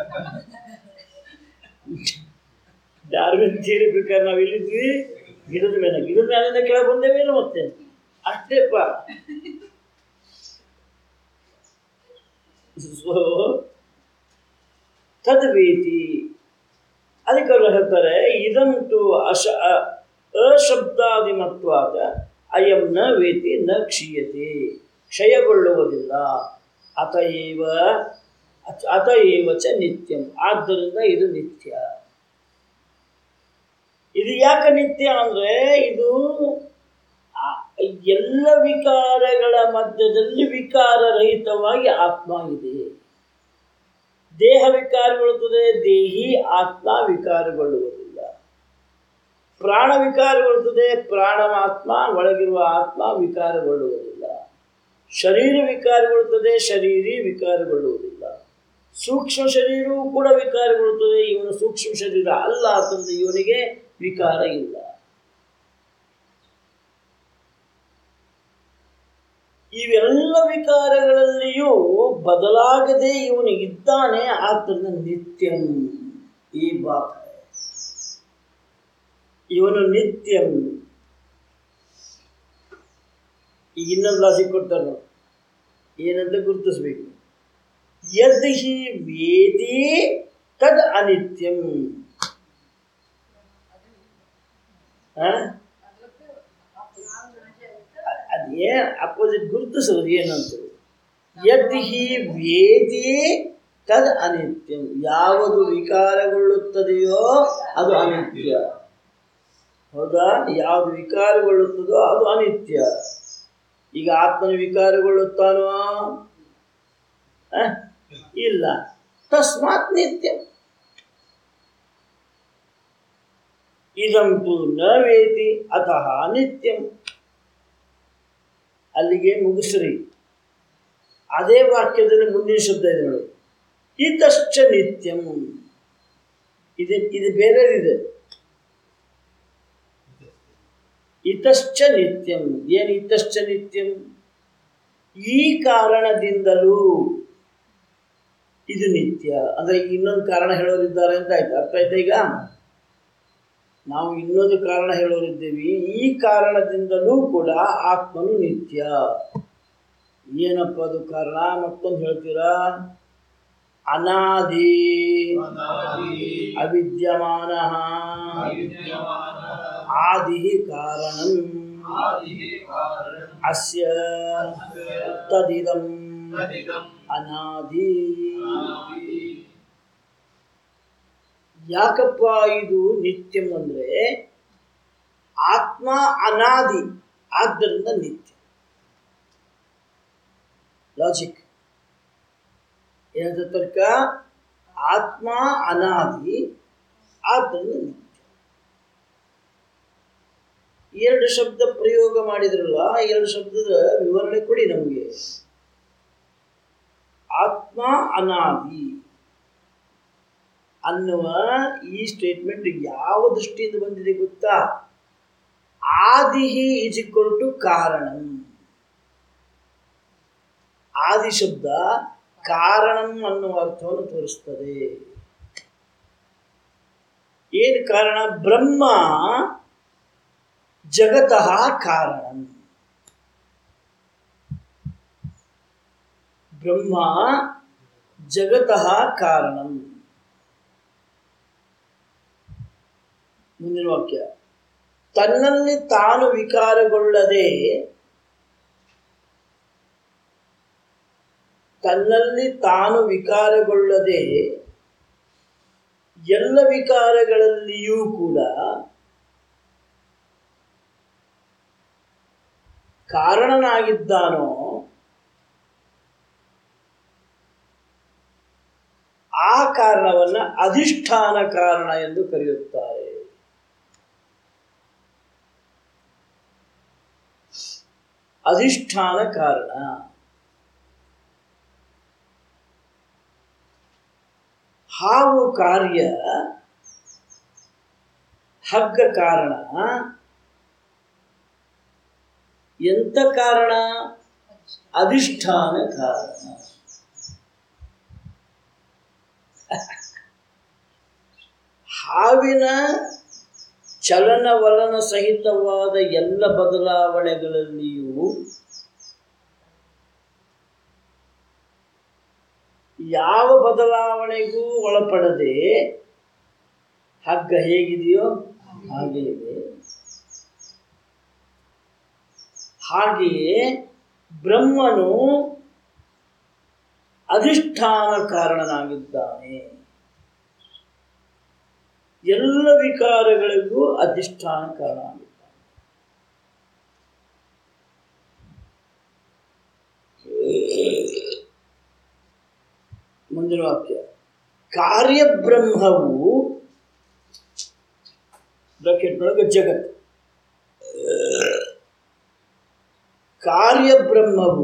ಡಾರ್ವಿನ್ ಥಿಯರಿ ಪ್ರಕಾರ ನಾವು ಎಲ್ಲಿದ್ವಿ ಗಿಡದ ಮೇಲೆ ಗಿಡದ ಮೇಲಿಂದ ಕೆಳಗೆ ಬಂದೇವೇನು ಮತ್ತೆ ಅಷ್ಟೇಪ್ಪ ಸೊ ತದ್ವೇತಿ ಅದಕ್ಕೆ ಅವರು ಹೇಳ್ತಾರೆ ಇದಂತೂ ಅಶ ಅ- ಅಶಬ್ದಾದಿಮತ್ವಾದ ಅಯಂ ನ ವೇತಿ ನ ಕ್ಷೀಯತೆ ಕ್ಷಯಗೊಳ್ಳುವುದಿಲ್ಲ ಅತಏವ ಅಚ- ಅತಏವ ಚ ನಿತ್ಯಂ ಆದ್ದರಿಂದ ಇದು ನಿತ್ಯ ಇದು ಯಾಕೆ ನಿತ್ಯ ಅಂದರೆ ಇದು ಆ- ಎಲ್ಲ ವಿಕಾರಗಳ ಮಧ್ಯದಲ್ಲಿ ವಿಕಾರರಹಿತವಾಗಿ ಆತ್ಮ ಇದೆ ದೇಹ ವಿಕಾರಗೊಳ್ಳುತ್ತದೆ ದೇಹಿ ಆತ್ಮ ವಿಕಾರಗೊಳ್ಳುವುದಿಲ್ಲ ಪ್ರಾಣ ವಿಕಾರಗೊಳ್ಳುತ್ತದೆ ಪ್ರಾಣಮಾತ್ಮ ಒಳಗಿರುವ ಆತ್ಮ ವಿಕಾರಗೊಳ್ಳುವುದಿಲ್ಲ ಶರೀರ ವಿಕಾರಗೊಳ್ಳುತ್ತದೆ ಶರೀರಿ ವಿಕಾರಗೊಳ್ಳುವುದಿಲ್ಲ ಸೂಕ್ಷ್ಮ ಶರೀರವೂ ಕೂಡ ವಿಕಾರಗೊಳ್ಳುತ್ತದೆ ಇವನು ಸೂಕ್ಷ್ಮ ಶರೀರ ಅಲ್ಲ ಅಂತಂದು ಇವನಿಗೆ ವಿಕಾರ ಇಲ್ಲ ಇವೆಲ್ಲ ವಿಕಾರಗಳಲ್ಲಿಯೂ ಬದಲಾಗದೆ ಇವನು ಇದ್ದಾನೆ ಆದ್ದರಿಂದ ನಿತ್ಯಂ ಈ ಬಾತ್ ಹೈ. ಇವನು ನಿತ್ಯಂ ಈಗ ಇನ್ನೊಂದು ಲಾಜಿಕ್ ಕೊಡ್ತಾರೆ ನಾವು ಏನಂತ ಗುರುತಿಸ್ಬೇಕು ಯದ್ ಹಿ ವೇದಿ ತದ್ ಅನಿತ್ಯಂ ಆ? ಅದೇ ಅಪೋಸಿಟ್ ಗುರುತಿಸೋದು ಏನಂತ ಯದ್ ಹಿ ವೇದಿ ತದ್ ಅನಿತ್ಯಂ ಯಾವುದು ವಿಕಾರಗೊಳ್ಳುತ್ತದೆಯೋ ಅದು ಅನಿತ್ಯ ಹೌದಾ ಯಾವುದು ವಿಕಾರಗೊಳ್ಳುತ್ತದೋ ಅದು ಅನಿತ್ಯ ಈಗ ಆತ್ಮನ ವಿಕಾರಗೊಳ್ಳುತ್ತಾನೋ ಆ? ಇಲ್ಲ ತಸ್ಮಾತ್ ನಿತ್ಯ ಇದಂತೂ ನ ವೇತಿ ಅತಃ ನಿತ್ಯಂ ಅಲ್ಲಿಗೆ ಮುಗಿಸ್ರಿ ಅದೇ ವಾಕ್ಯದಲ್ಲಿ ಮುಂದಿನ ಶಬ್ದ ಇದೆ ನೋಡಿ ಇತಶ್ಚ ನಿತ್ಯಂ ಇದು ಇದು ಬೇರೆದಿದೆ ಇತಶ್ಚ ನಿತ್ಯಂ ಏನು ಇತಶ್ಚ ನಿತ್ಯಂ ಈ ಕಾರಣದಿಂದಲೂ ಇದು ನಿತ್ಯ ಅಂದ್ರೆ ಇನ್ನೊಂದು ಕಾರಣ ಹೇಳೋರಿದ್ದಾರೆ ಅಂತ ಆಯ್ತು ಅರ್ಥ ಆಯ್ತಾ ಈಗ ನಾವು ಇನ್ನೊಂದು ಕಾರಣ ಹೇಳೋರಿದ್ದೇವೆ ಈ ಕಾರಣದಿಂದಲೂ ಕೂಡ ಆತ್ಮನು ನಿತ್ಯ ಏನಪ್ಪ ಅದು ಕಾರಣ ಮತ್ತೊಂದು ಹೇಳ್ತೀರಾ ಅನಾದಿ ಅವಿದ್ಯಮಾನ ಆದಿ ಕಾರಣಂ ಅಸ್ಯ ತದಿದಂ ಅನಾದಿ ಯಾಕಪ್ಪ ಇದು ನಿತ್ಯಂ ಅಂದ್ರೆ ಆತ್ಮ ಅನಾದಿ ಆದ್ದರಿಂದ ನಿತ್ಯ ಲಾಜಿಕ್ ಏನಂತ ತರ್ಕ ಆತ್ಮ ಅನಾದಿ ಆದ್ದರಿಂದ ನಿತ್ಯ ಎರಡು ಶಬ್ದ ಪ್ರಯೋಗ ಮಾಡಿದ್ರಲ್ಲ ಎರಡು ಶಬ್ದದ ವಿವರಣೆ ಕೊಡಿ ನಮಗೆ ಆತ್ಮ ಅನಾದಿ ಅನ್ನುವ ಈ ಸ್ಟೇಟ್ಮೆಂಟ್ ಯಾವ ದೃಷ್ಟಿಯಿಂದ ಬಂದಿದೆ ಗೊತ್ತಾ ಆದಿಹಿ ಇಸ್ ಇಕ್ವಲ್ ಟು ಕಾರಣಂ ಆದಿ ಶಬ್ದ ಕಾರಣಂ ಅನ್ನುವ ಅರ್ಥವನ್ನು ತೋರಿಸ್ತದೆ ಏನು ಕಾರಣ ಬ್ರಹ್ಮ ಜಗತಃ ಕಾರಣಂ ಬ್ರಹ್ಮ ಜಗತಃ ಕಾರಣಂ ಮುಂದಿನ ವಾಕ್ಯ ತನ್ನಲ್ಲಿ ತಾನು ವಿಕಾರಗೊಳ್ಳದೆ ತನ್ನಲ್ಲಿ ತಾನು ವಿಕಾರಗೊಳ್ಳದೆ ಎಲ್ಲ ವಿಕಾರಗಳಲ್ಲಿಯೂ ಕೂಡ ಕಾರಣನಾಗಿದ್ದಾನೋ ಆ ಕಾರಣವನ್ನ ಅಧಿಷ್ಠಾನ ಕಾರಣ ಎಂದು ಕರೆಯುತ್ತಾರೆ ಅಧಿಷ್ಠಾನ ಕಾರಣ ಹಾವು ಕಾರ್ಯ ಹಗ್ಗ ಕಾರಣ ಎಂತ ಕಾರಣ ಅಧಿಷ್ಠಾನ ಕಾರಣ ಹಾವಿನ ಚಲನವಲನ ಸಹಿತವಾದ ಎಲ್ಲ ಬದಲಾವಣೆಗಳಲ್ಲಿಯೂ ಯಾವ ಬದಲಾವಣೆಗೂ ಒಳಪಡದೆ ಹಗ್ಗ ಹೇಗಿದೆಯೋ ಹಾಗೆ ಇದೆ ಹಾಗೆಯೇ ಬ್ರಹ್ಮನು ಅಧಿಷ್ಠಾನ ಕಾರಣನಾಗಿದ್ದಾನೆ ಎಲ್ಲ ವಿಕಾರಗಳಿಗೂ ಅಧಿಷ್ಠಾನ ಕಾರಣನಾಗಿದ್ದಾನೆ ಮುಂದಿನ ವಾಕ್ಯ ಕಾರ್ಯಬ್ರಹ್ಮವು ಬ್ರಾಕೆಟ್ನೊಳಗೆ ಜಗತ್ ಕಾರ್ಯಬ್ರಹ್ಮವು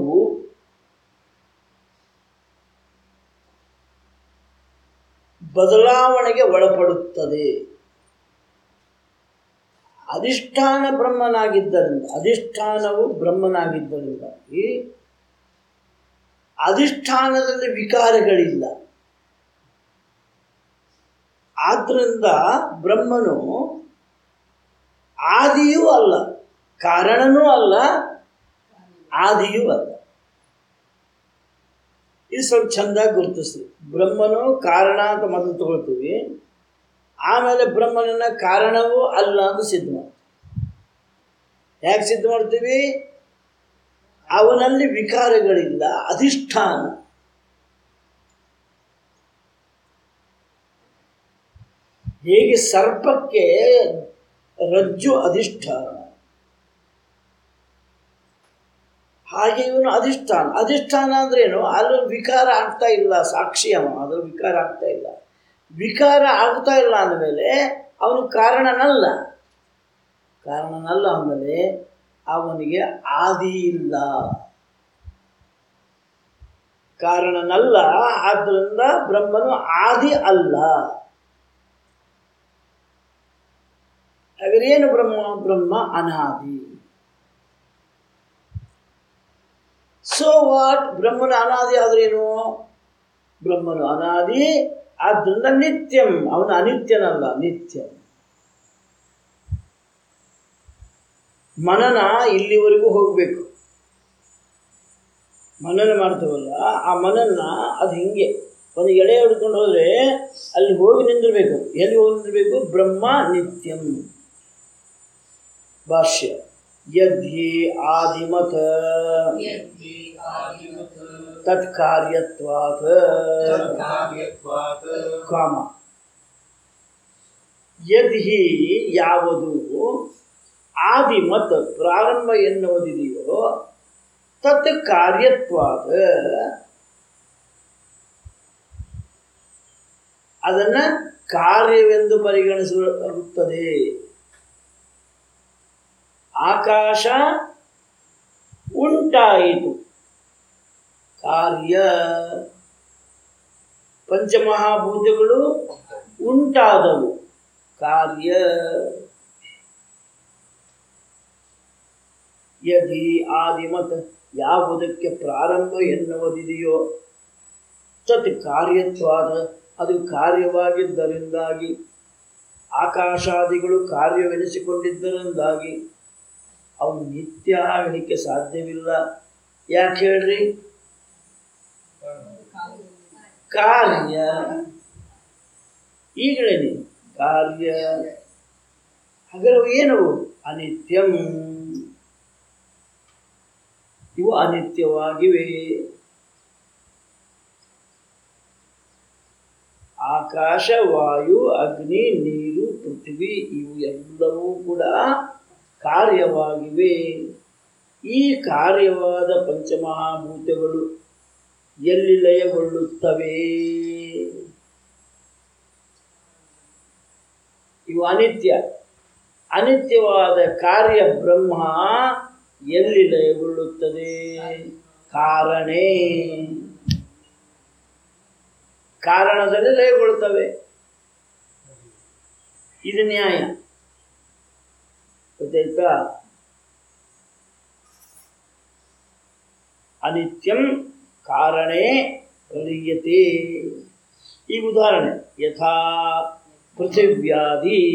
ಬದಲಾವಣೆಗೆ ಒಳಪಡುತ್ತದೆ ಅಧಿಷ್ಠಾನ ಬ್ರಹ್ಮನಾಗಿದ್ದರಿಂದ ಅಧಿಷ್ಠಾನವು ಬ್ರಹ್ಮನಾಗಿದ್ದರಿಂದ ಈ ಅಧಿಷ್ಠಾನದಲ್ಲಿ ವಿಕಾರಗಳಿಲ್ಲ ಆದ್ದರಿಂದ ಬ್ರಹ್ಮನು ಆದಿಯೂ ಅಲ್ಲ ಕಾರಣನೂ ಅಲ್ಲ ಆದಿಯೂ ಅಲ್ಲ ಇದು ಸ್ವಲ್ಪ ಚೆಂದಾಗಿ ಗುರುತಿಸ್ರಿ ಬ್ರಹ್ಮನು ಕಾರಣ ಅಂತ ಮೊದಲು ತಗೊಳ್ತೀವಿ ಆಮೇಲೆ ಬ್ರಹ್ಮನನ್ನ ಕಾರಣವೂ ಅಲ್ಲ ಅಂತ ಸಿದ್ಧ ಮಾಡ್ತೀವಿ ಯಾಕೆ ಸಿದ್ಧ ಮಾಡ್ತೀವಿ ಅವನಲ್ಲಿ ವಿಕಾರಗಳಿಲ್ಲ ಅಧಿಷ್ಠಾನ ಹೇಗೆ ಸರ್ಪಕ್ಕೆ ರಜ್ಜು ಅಧಿಷ್ಠಾನ ಹಾಗೆ ಇವನು ಅಧಿಷ್ಠಾನ ಅಧಿಷ್ಠಾನ ಅಂದ್ರೆ ಏನು ಅಲ್ಲಿ ವಿಕಾರ ಆಗ್ತಾ ಇಲ್ಲ ಸಾಕ್ಷಿ ಅವ ಅದ್ರ ವಿಕಾರ ಆಗ್ತಾ ಇಲ್ಲ ವಿಕಾರ ಆಗ್ತಾ ಇಲ್ಲ ಅಂದಮೇಲೆ ಅವನು ಕಾರಣನಲ್ಲ ಕಾರಣನಲ್ಲ ಅಂದಮೇಲೆ ಅವನಿಗೆ ಆದಿ ಇಲ್ಲ ಕಾರಣನಲ್ಲ ಆದ್ದರಿಂದ ಬ್ರಹ್ಮನು ಆದಿ ಅಲ್ಲ ಹಾಗಾದ್ರೆ ಏನು ಬ್ರಹ್ಮ ಬ್ರಹ್ಮ ಅನಾದಿ ಸೊ ವಾಟ್ ಬ್ರಹ್ಮನ ಅನಾದಿ ಆದ್ರೇನು ಬ್ರಹ್ಮನು ಅನಾದಿ ಆದ್ದರಿಂದ ನಿತ್ಯಂ ಅವನು ಅನಿತ್ಯನಲ್ಲ ನಿತ್ಯ ಮನನ ಇಲ್ಲಿವರೆಗೂ ಹೋಗಬೇಕು ಮನನ ಮಾಡ್ತೇವಲ್ಲ ಆ ಮನನ ಅದು ಹಿಂಗೆ ಒಂದು ಎಳೆ ಹಿಡ್ಕೊಂಡು ಹೋದರೆ ಅಲ್ಲಿ ಹೋಗಿ ನಿಂದಿರ್ಬೇಕು ಎಲ್ಲಿ ಹೋಗಿ ನಿಂದಿರ್ಬೇಕು ಬ್ರಹ್ಮ ನಿತ್ಯಂ ಭಾಷ್ಯ ಯದ್ಹಿ ಆದಿಮತ यद्धि आदिमत ತತ್ಕಾರ್ಯತ್ವಾತ್ तत्कार्यत्वात् ಕಾಮ ಯದ್ಹಿ ಯಾವುದು ಆದಿಮತ್ ಪ್ರಾರಂಭ ಎನ್ನುವುದಿದೆಯೋ ತತ್ ಕಾರ್ಯತ್ವಾದ ಅದನ್ನು ಕಾರ್ಯವೆಂದು ಪರಿಗಣಿಸಲಾಗುತ್ತದೆ ಆಕಾಶ ಉಂಟಾಯಿತು ಕಾರ್ಯ ಪಂಚಮಹಾಭೂತಗಳು ಉಂಟಾದವು ಕಾರ್ಯ ಯದಿ ಆದಿಮತ್ ಯಾವುದಕ್ಕೆ ಪ್ರಾರಂಭ ಎನ್ನುವುದಿದೆಯೋ ತತ್ ಕಾರ್ಯತ್ವಾದ ಅದು ಕಾರ್ಯವಾಗಿದ್ದರಿಂದಾಗಿ ಆಕಾಶಾದಿಗಳು ಕಾರ್ಯವೆನಿಸಿಕೊಂಡಿದ್ದರಿಂದಾಗಿ ಅವನು ನಿತ್ಯ ಆಗಲಿಕ್ಕೆ ಸಾಧ್ಯವಿಲ್ಲ ಯಾಕೆ ಹೇಳ್ರಿ ಕಾರ್ಯ ಈಗಳೇನೆ ಕಾರ್ಯ ಹಾಗಾದ್ರೆ ಅವು ಏನವು ಅನಿತ್ಯಂ ಇವು ಅನಿತ್ಯವಾಗಿವೆ ಆಕಾಶ ವಾಯು ಅಗ್ನಿ ನೀರು ಪೃಥ್ವಿ ಇವು ಎಲ್ಲವೂ ಕೂಡ ಕಾರ್ಯವಾಗಿವೆ ಈ ಕಾರ್ಯವಾದ ಪಂಚಮಹಾಭೂತಗಳು ಎಲ್ಲಿ ಲಯಗೊಳ್ಳುತ್ತವೆ ಇವು ಅನಿತ್ಯ ಅನಿತ್ಯವಾದ ಕಾರ್ಯ ಬ್ರಹ್ಮ ಎಲ್ಲಿ ಲಯಗೊಳ್ಳುತ್ತದೆ ಕಾರಣೇ ಕಾರಣದಲ್ಲಿ ಲಯಗೊಳ್ಳುತ್ತವೆ ಇದು ನ್ಯಾಯ ಗೊತ್ತಾಯ್ತಾ ಅನಿತ್ಯಂ ಕಾರಣೇ ಪ್ರಲೀಯತೆ ಈಗ ಉದಾಹರಣೆ ಯಥಾ ಪೃಥಿವ್ಯಾಧಿ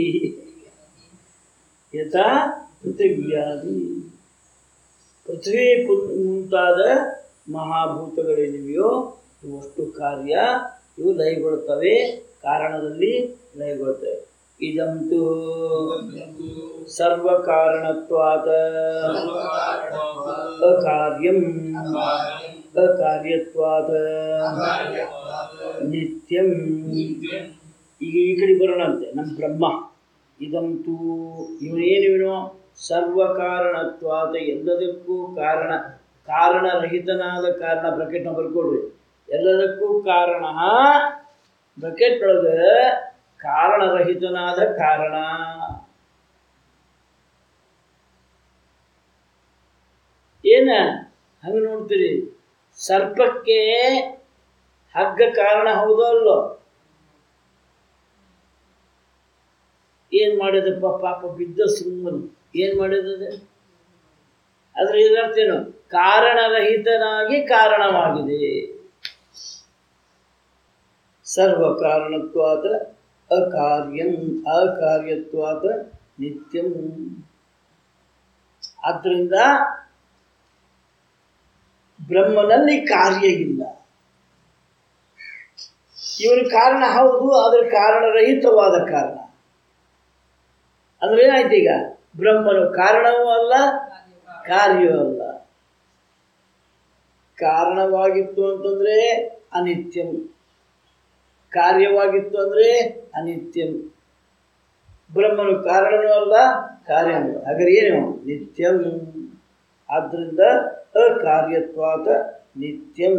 ಯಥಾ ಪೃಥಿವ್ಯಾಧಿ ಪೃಥ್ವಿ ಪು- ಮುಂತಾದ ಮಹಾಭೂತಗಳೇನಿವೆಯೋ ಇವಷ್ಟು ಕಾರ್ಯ ಇವು ಲಯಗೊಳ್ಳುತ್ತವೆ ಕಾರಣದಲ್ಲಿ ಲಯಗೊಳ್ಳುತ್ತವೆ ಇದಂತೂ ಸರ್ವಕಾರಣತ್ವಾದ ಅಕಾರ್ಯಂ ಅಕಾರ್ಯತ್ವಾದ ನಿತ್ಯಂ ಈಗ ಈ ಕಡೆ ಬರೋಣಂತೆ ನಮ್ಮ ಬ್ರಹ್ಮ ಇದಂತೂ ಇವನೇನಿವನೋ ಸರ್ವಕಾರಣತ್ವಾದ ಎಲ್ಲದಕ್ಕೂ ಕಾರಣ ಕಾರಣರಹಿತನಾದ ಕಾರಣ ಬ್ರಕೆಟ್ನ ಬರ್ಕೊಡ್ರಿ ಎಲ್ಲದಕ್ಕೂ ಕಾರಣ ಬ್ರಕೆಟ್ ಒಳಗೆ ಕಾರಣರಹಿತನಾದ ಕಾರಣ ಏನ ಹಂಗೆ ನೋಡ್ತೀರಿ ಸರ್ಪಕ್ಕೆ ಹಗ್ಗ ಕಾರಣ ಹೌದೋ ಅಲ್ಲೋ ಏನು ಮಾಡಿದಪ್ಪ ಪಾಪ ಬಿದ್ದ ಸುಮ್ಮನೆ ಏನು ಮಾಡಿದದೆ ಅದ್ರ ಇದರ್ಥ ಏನು ಕಾರಣರಹಿತನಾಗಿ ಕಾರಣವಾಗಿದೆ ಸರ್ವ ಕಾರಣತ್ವಾದ ಅಕಾರ್ಯಂ ಅಕಾರ್ಯತ್ವಾದ ನಿತ್ಯಂ ಆದ್ದರಿಂದ ಬ್ರಹ್ಮನಲ್ಲಿ ಕಾರ್ಯ ಇಲ್ಲ ಇವನು ಕಾರಣ ಹೌದು ಆದರೆ ಕಾರಣರಹಿತವಾದ ಕಾರಣ ಅಂದ್ರೆ ಏನಾಯ್ತು ಈಗ ಬ್ರಹ್ಮನು ಕಾರಣವೂ ಅಲ್ಲ ಕಾರ್ಯವೂ ಅಲ್ಲ ಕಾರಣವಾಗಿತ್ತು ಅಂತಂದ್ರೆ ಅನಿತ್ಯಂ ಕಾರ್ಯವಾಗಿತ್ತು ಅಂದ್ರೆ ಅನಿತ್ಯಂ ಬ್ರಹ್ಮನು ಕಾರಣನೂ ಅಲ್ಲ ಕಾರ್ಯನೂ ಹಾಗಾದ್ರೆ ಏನು ನಿತ್ಯಂ ಆದ್ದರಿಂದ ಅಕಾರ್ಯತ್ವಾದ ನಿತ್ಯಂ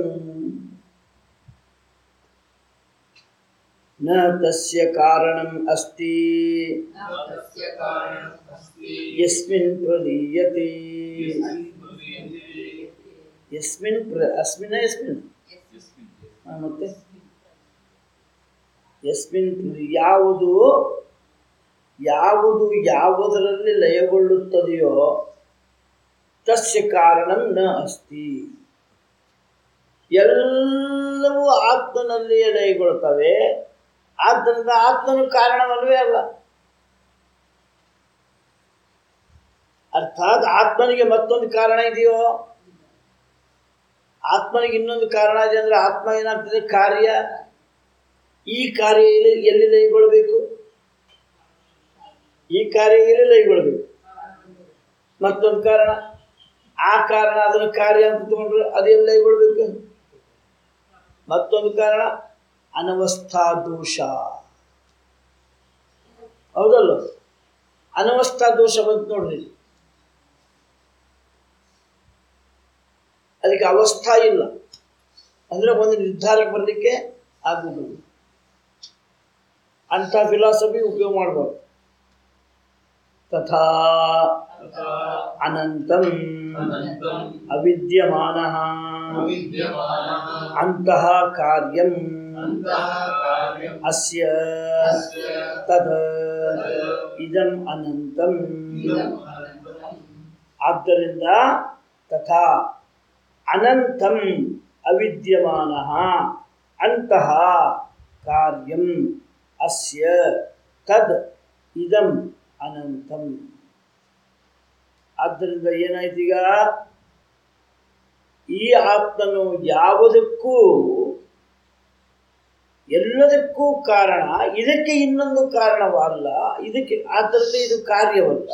ನ ತಸ್ಯ ಕಾರಣಂ ಅಸ್ತಿ तस्य कारणम् अस्ति ಯಸ್ಮಿನ್ ಪ್ರಲೀಯತೆ स्मर्यते ಯಸ್ಮಿನ್ ಪ್ರ ಅಸ್ಮಿನ ಯಸ್ಮಿನ್ ಆ, ಮತ್ತೆ ಯಸ್ಮಿನ್ ಪ್ರ- ಯಾವುದು ಯಾವುದು ಯಾವುದರಲ್ಲಿ ಲಯಗೊಳ್ಳುತ್ತದೆಯೋ ತಸ್ಯ ಕಾರಣಂ ನ ಅಸ್ತಿ ಎಲ್ಲವೂ ಆತ್ಮನಲ್ಲಿಯೇ ಲಯಗೊಳ್ತವೆ ಆದ್ದರಿಂದ ಆತ್ಮನು ಕಾರಣವಲ್ಲವೇ ಅಲ್ಲ ಅರ್ಥಾತ್ ಆತ್ಮನಿಗೆ ಮತ್ತೊಂದು ಕಾರಣ ಇದೆಯೋ ಆತ್ಮನಿಗೆ ಇನ್ನೊಂದು ಕಾರಣ ಇದೆ ಅಂದ್ರೆ ಆತ್ಮ ಏನಾಗ್ತದೆ ಕಾರ್ಯ ಈ ಕಾರ್ಯ ಎಲ್ಲಿ ಎಲ್ಲಿ ಲಯಗೊಳ್ಳಬೇಕು ಈ ಕಾರ್ಯ ಎಲ್ಲಿ ಲಯಗೊಳ್ಳಬೇಕು ಮತ್ತೊಂದು ಕಾರಣ ಆ ಕಾರಣ ಅದನ್ನು ಕಾರ್ಯ ಅಂತ ತಗೊಂಡ್ರೆ ಅದು ಎಲ್ಲಿ ಲಯಗೊಳ್ಬೇಕು ಮತ್ತೊಂದು ಕಾರಣ ಅನವಸ್ಥಾ ದೋಷ ಹೌದಲ್ಲ ಅನವಸ್ಥಾ ದೋಷ ಬಂತು ನೋಡ್ರಿ ಅದಕ್ಕೆ ಅವಸ್ಥಾ ಇಲ್ಲ ಅಂದ್ರೆ ಒಂದು ನಿರ್ಧಾರಕ್ಕೆ ಬರಲಿಕ್ಕೆ ಆಗುವುದಿಲ್ಲ ಅಂಥ ಫಿಲಾಸಫಿ ಉಪಯೋಗ ಮಾಡಬಾರ್ದು ತಥಾ तथा ಅನಂತಂ अनन्तम् ಅವಿದ್ಯಮಾನ अविद्यमानः ಅಂತಹ ಕಾರ್ಯಂ अन्तः कार्यम् ಅಸ್ಯ अस्य ತದ ಇದಂ ಅನಂತಂ इदम् अनन्तम् ಆದ್ದರಿಂದ ತಥಾ ಅನಂತಂ ಅವಿದ್ಯಮಾನ ಅಂತಹ ಕಾರ್ಯಂ ಅಸ್ಯ ತದ್ ಇದಂ ಅನಂತಂ ಆದ್ದರಿಂದ ಏನಾಯ್ತೀಗ ಈ ಆತ್ಮನು ಯಾವುದಕ್ಕೂ ಎಲ್ಲದಕ್ಕೂ ಕಾರಣ ಇದಕ್ಕೆ ಇನ್ನೊಂದು ಕಾರಣವಲ್ಲ ಇದಕ್ಕೆ ಆದ್ದರಿಂದ ಇದು ಕಾರ್ಯವಲ್ಲ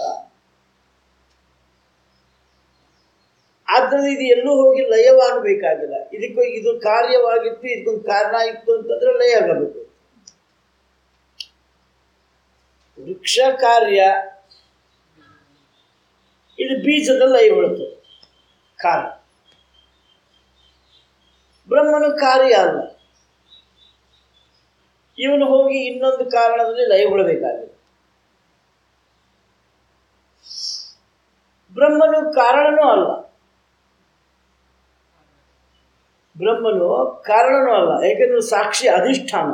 ಆದ್ದರಿಂದ ಇದು ಎಲ್ಲೂ ಹೋಗಿ ಲಯವಾಗಬೇಕಾಗಿಲ್ಲ ಇದಕ್ಕೂ ಇದು ಕಾರ್ಯವಾಗಿತ್ತು ಇದಕ್ಕೊಂದು ಕಾರಣ ಇತ್ತು ಅಂತಂದ್ರೆ ಲಯ ಆಗಬೇಕು ವೃಕ್ಷ ಕಾರ್ಯ ಇದು ಬೀಜದ ಲಯಗೊಳ್ಳುತ್ತದೆ ಕಾರಣ ಬ್ರಹ್ಮನು ಕಾರ್ಯ ಅಲ್ಲ ಇವನು ಹೋಗಿ ಇನ್ನೊಂದು ಕಾರಣದಲ್ಲಿ ಲಯಗೊಳ್ಳಬೇಕಾಗಿದೆ ಬ್ರಹ್ಮನು ಕಾರಣನೂ ಅಲ್ಲ ಬ್ರಹ್ಮನು ಕಾರಣನೂ ಅಲ್ಲ ಯಾಕೆಂದ್ರೆ ಸಾಕ್ಷಿ ಅಧಿಷ್ಠಾನ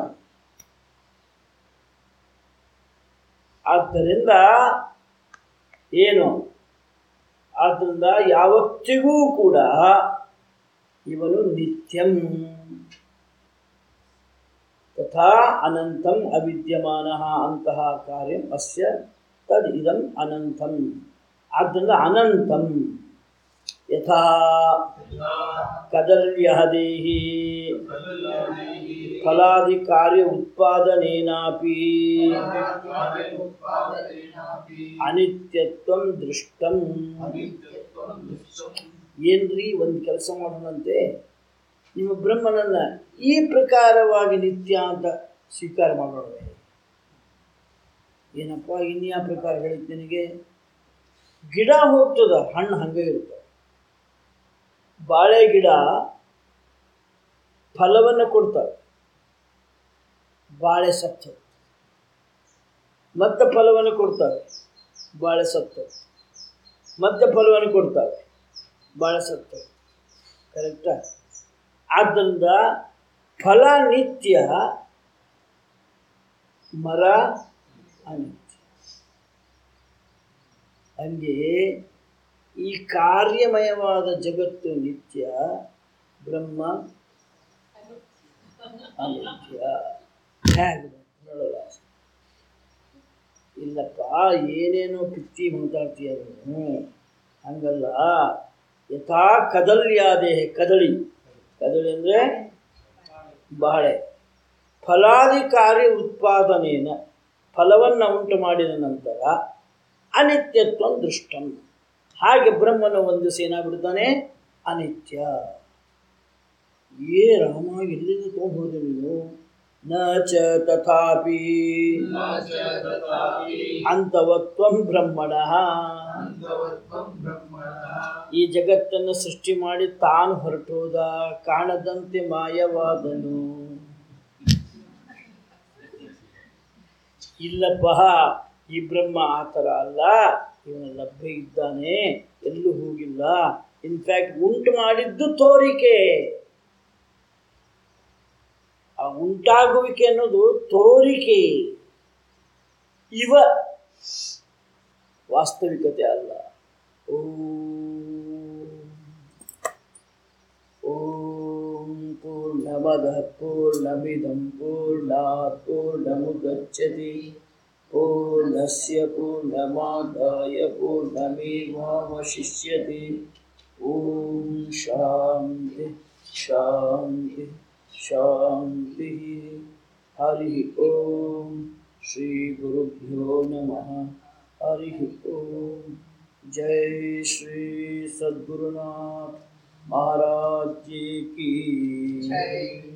ಆದ್ದರಿಂದ ಏನು ಆದ್ದರಿಂದ ಯಾವತ್ತಿಗೂ ಕೂಡ ಇವನು ನಿತ್ಯಂ ತಥಾ ಅನಂತಂ ಅವಿದ್ಯಮಾನ ಅಂತಹ ಕಾರ್ಯಂ ಅಸ್ಯ ತದ್ ಇದಂ ಅನಂತಂ ಆದ್ದರಿಂದ ಅನಂತಂ ಯಥಾ ಕದಲ್ಯಃ ದೇಹಿ ಫಲಾದಿ ಕಾರ್ಯ ಉತ್ಪಾದನೇನಾಪಿ ಅನಿತ್ಯತ್ವಂ ದೃಷ್ಟಂ ಏನ್ರಿ ಒಂದು ಕೆಲಸ ಮಾಡೋಣಂತೆ ನಿಮ್ಮ ಬ್ರಹ್ಮನನ್ನ ಈ ಪ್ರಕಾರವಾಗಿ ನಿತ್ಯ ಅಂತ ಸ್ವೀಕಾರ ಮಾಡೋಣ ಏನಪ್ಪ ಇನ್ಯಾ ಪ್ರಕಾರ ಹೇಳಿದ್ ನಿನಗೆ ಗಿಡ ಹೋಗ್ತದ ಹಣ್ಣು ಹಂಗೆ ಇರ್ತದೆ ಬಾಳೆ ಗಿಡ ಫಲವನ್ನು ಕೊಡ್ತವೆ ಬಾಳೆ ಸತ್ತು ಮತ್ತೆ ಫಲವನ್ನು ಕೊಡ್ತವೆ ಬಾಳೆ ಸತ್ತು ಮತ್ತೆ ಫಲವನ್ನು ಕೊಡ್ತವೆ ಬಾಳೆ ಸತ್ತು ಕರೆಕ್ಟಾ ಆದ್ದರಿಂದ ಫಲ ನಿತ್ಯ ಮರ ಅನಿತ್ಯ ಹಂಗೆ ಈ ಕಾರ್ಯಮಯವಾದ ಜಗತ್ತು ನಿತ್ಯ ಬ್ರಹ್ಮ ಅನಿತ್ಯ ಹೇಗೆ ನೋಡಲ್ಲ ಇಲ್ಲಪ್ಪ ಏನೇನೋ ಪಿತ್ತಿ ಮಾತಾಡ್ತೀಯ ನೀನು ಹಂಗಲ್ಲ ಯಥಾ ಕದಲ್ಯಾದೆ ಕದಳಿ ಕದಳಿ ಅಂದರೆ ಬಾಳೆ ಫಲಾಧಿಕಾರಿ ಉತ್ಪಾದನೇನ ಫಲವನ್ನು ಉಂಟು ಮಾಡಿದ ನಂತರ ಅನಿತ್ಯತ್ವ ದೃಷ್ಟಂ ಹಾಗೆ ಬ್ರಹ್ಮನ ಒಂದು ಏನಾಗ್ಬಿಡ್ತಾನೆ ಅನಿತ್ಯ ಏ ರಾಮ ಎಲ್ಲಿಂದ ತೊಗೊಂಡ್ಬೋದೆ ನೀನು ನ ಚ ತಥಾಪಿ ನ ಚ ತಥಾಪಿ ಅಂತವತ್ವಂ ಬ್ರಹ್ಮಣ ಅಂತವತ್ವಂ ಬ್ರಹ್ಮಣಃ ಈ ಜಗತ್ತನ್ನು ಸೃಷ್ಟಿ ಮಾಡಿ ತಾನು ಹೊರಟೋದ ಕಾಣದಂತೆ ಮಾಯವಾದನು ಇಲ್ಲಪ್ಪ ಈ ಬ್ರಹ್ಮ ಆ ಥರ ಅಲ್ಲ ಇವನ ಲಭ್ಯ ಇದ್ದಾನೆ ಎಲ್ಲೂ ಹೋಗಿಲ್ಲ ಇನ್ಫ್ಯಾಕ್ಟ್ ಉಂಟು ಮಾಡಿದ್ದು ತೋರಿಕೆ ಆ ಉಂಟಾಗುವಿಕೆ ಅನ್ನೋದು ತೋರಿಕೆ ಇವ ವಾಸ್ತವಿಕತೆ ಅಲ್ಲ ಓಂ ಓಂ ಪೂರ್ಣಮದಃ ಪೂರ್ಣಮಿದಂ ಪೂರ್ಣಾತ್ ಪೂರ್ಣಮುದಚ್ಯತೆ ಪೂರ್ಣಸ್ಯ ಪೂರ್ಣಮಾದಾಯ ಪೂರ್ಣಮೇವಾವಶಿಷ್ಯತೆ ಓಂ ಶಾಂತಿ ಶಾಂತಿ ಶಾಂತಿ ಹರಿ ಓಂ ಶ್ರೀ ಗುರುಭ್ಯೋ ನಮಃ हरि ओम जय श्री सद्गुरुनाथ महाराज जी की ಜೈ